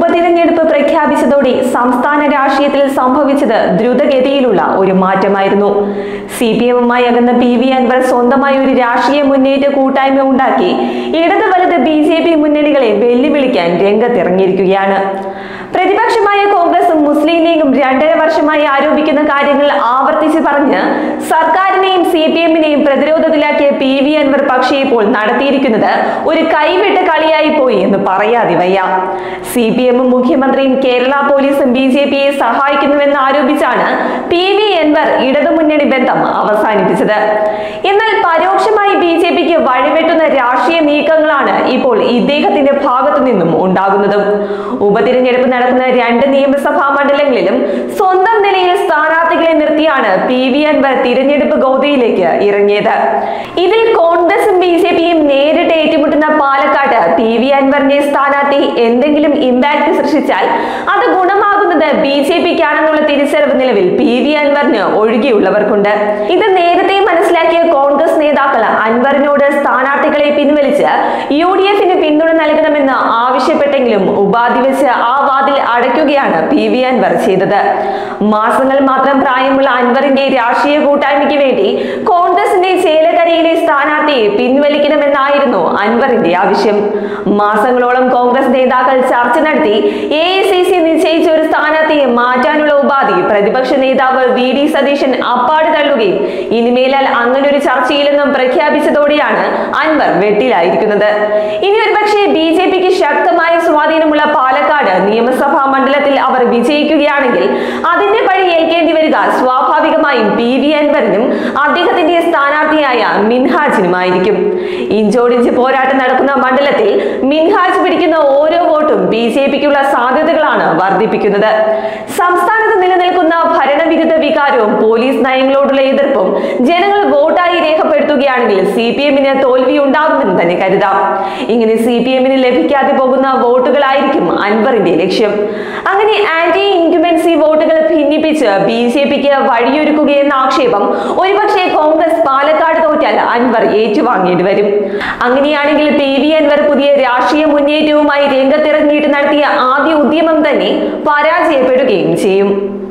ഉപതിരഞ്ഞെടുപ്പ് പ്രഖ്യാപിച്ചതോടെ സംസ്ഥാന രാഷ്ട്രീയത്തിൽ സംഭവിച്ചത് ദ്രുതഗതിയിലുള്ള ഒരു മാറ്റമായിരുന്നു സി പി എമ്മുമായി അകന്ന പി വി അൻവർ സ്വന്തമായി ഒരു രാഷ്ട്രീയ മുന്നേറ്റ കൂട്ടായ്മ ഉണ്ടാക്കി ഇടത് വലത് ബി ജെ പി മുന്നണികളെ വെല്ലുവിളിക്കാൻ രംഗത്തിറങ്ങിയിരിക്കുകയാണ് പ്രതിപക്ഷമായ കോൺഗ്രസും മുസ്ലിം ലീഗും രണ്ടര വർഷമായി ആരോപിക്കുന്ന കാര്യങ്ങൾ ആവർത്തിച്ച് പറഞ്ഞ് സർക്കാരിനെയും സി പി എമ്മിനെയും പ്രതിരോധത്തിലാക്കിയ പി വി അൻവർ പക്ഷേ ഇപ്പോൾ നടത്തിയിരിക്കുന്നത് ഒരു കൈവിട്ട കളിയായി പോയി എന്ന് പറയാതെ വയ്യ സി പി എമ്മും മുഖ്യമന്ത്രിയും കേരള പോലീസും ബി ജെ പിയെ സഹായിക്കുന്നുവെന്ന് ആരോപിച്ചാണ് പി വി അൻവർ ഇടതുമുന്നണി ബന്ധം അവസാനിപ്പിച്ചത് എന്നാൽ പരോക്ഷമായി ബി ജെ പിക്ക് വഴിവെട്ടുന്ന രാഷ്ട്രീയ നീക്കങ്ങളാണ് ഇപ്പോൾ ഇദ്ദേഹത്തിന്റെ ഭാഗത്തു നിന്നും ഉണ്ടാകുന്നതും ഉപതിരഞ്ഞെടുപ്പ് നടക്കുന്ന രണ്ട് നിയമസഭാ മണ്ഡലങ്ങളിലും സ്വന്തം നിലയിൽ സ്ഥാനാർത്ഥികളെ നിർത്തിയാണ് പി വി അൻവർ തിരഞ്ഞെടുപ്പ് ഗോതയിലേക്ക് ഇറങ്ങിയത് ഇതിൽ കോൺഗ്രസും ബി ജെ പിയും നേരിട്ട് ഏറ്റുമുട്ടുന്ന പാലക്കാട് പി വി അൻവറിന്റെ സ്ഥാനാർത്ഥി എന്തെങ്കിലും ഇമ്പാക്ട് സൃഷ്ടിച്ചാൽ അത് ഗുണമാകുന്നത് ബി ജെ പിക്കാണെന്നുള്ള തിരിച്ചറിവ് നിലവിൽ പി വി അൻവറിന് ഒഴികെയുള്ളവർക്കുണ്ട് ഇത് നേരത്തെ മനസ്സിലാക്കിയ കോൺഗ്രസ് നേതാക്കൾ അൻവറിനോട് സ്ഥാനാർത്ഥികളെ പിൻവലിച്ച് യു ഡി എഫിന് പിന്തുണ നൽകണമെന്ന് ആവശ്യപ്പെട്ടെങ്കിലും ഉപാധി വെച്ച് ആ വാതിൽ അടയ്ക്കുകയാണ് പി വി അൻവർ ചെയ്തത് മാസങ്ങൾ മാത്രം പ്രായമുള്ള അൻവറിന്റെ രാഷ്ട്രീയ കൂട്ടായ്മയ്ക്ക് വേണ്ടി കോൺഗ്രസിന്റെ ചേലക്കരയിലെ സ്ഥാനാർത്ഥിയെ പിൻവലിക്കണമെന്നായിരുന്നു അൻവറിന്റെ ആവശ്യം മാസങ്ങളോളം കോൺഗ്രസ് നേതാക്കൾ ചർച്ച നടത്തി എ ഐ സി സി നിശ്ചയിച്ച ഒരു സ്ഥാനാർത്ഥിയെ മാറ്റാനുള്ള ഉപാധി പ്രതിപക്ഷ നേതാവ് വി ഡി സതീശൻ അപ്പാട് തള്ളുകയും ഇനിമേലാൽ അങ്ങനെ ഒരു ചർച്ചയിലെന്നും പ്രഖ്യാപിച്ചതോടെയാണ് അൻവർ വെട്ടിലായിരിക്കുന്നത് ഇനി ഒരു പക്ഷേ ബി ജെ പിക്ക് ശക്തമായ സ്വാധീനമുള്ള പാലക്കാട് നിയമസഭാ മണ്ഡലത്തിൽ അവർ വിജയിക്കുകയാണെങ്കിൽ അതിന്റെ പഴി ഏൽക്കേണ്ടി വരിക സ്വാഭാവികമായും പി വി അൻവറിനും അദ്ദേഹത്തിന്റെ സ്ഥാനാർത്ഥിയായ മിൻഹാജിനുമായിരിക്കും ഇഞ്ചോടിഞ്ച് പോരാട്ടം നടക്കുന്ന മണ്ഡലത്തിൽ മിൻഹാജ് പിടിക്കുന്ന ഓരോ വോട്ടും ബി ജെ പിക്കുള്ള സാധ്യതകളാണ് വർദ്ധിപ്പിക്കുന്നത് സംസ്ഥാനത്ത് നിലനിൽക്കുന്ന ഭരണവിരുദ്ധ വികാരവും പോലീസ് നയങ്ങളോടുള്ള എതിർപ്പും ജനങ്ങൾ വോട്ടായി രേഖപ്പെടുത്തുകയാണെങ്കിൽ സി പി എമ്മിന് തോൽവി ഉണ്ടാകുമെന്ന് തന്നെ കരുതാം ഇങ്ങനെ സി പി എമ്മിന് ലഭിക്കാതെ പോകുന്ന വോട്ടുകളായിരിക്കും അൻവറിന്റെ ലക്ഷ്യം അങ്ങനെ ആന്റി ഇൻക്യുമൻസി വോട്ടുകൾ ഭിന്നിപ്പിച്ച് ബി ജെ പിക്ക് വഴിയൊരുക്കുകയെന്ന ആക്ഷേപം ഒരുപക്ഷെ കോൺഗ്രസ് പാലക്കാട് തോറ്റാൽ അൻവർ ഏറ്റുവാങ്ങേണ്ടി വരും അങ്ങനെയാണെങ്കിൽ പി വി അൻവർ പുതിയ രാഷ്ട്രീയ മുന്നേറ്റവുമായി രംഗത്തിറങ്ങിയിട്ട് നടത്തിയ ആദ്യ ഉദ്യമം തന്നെ പരാജയപ്പെടുകയും ചെയ്യും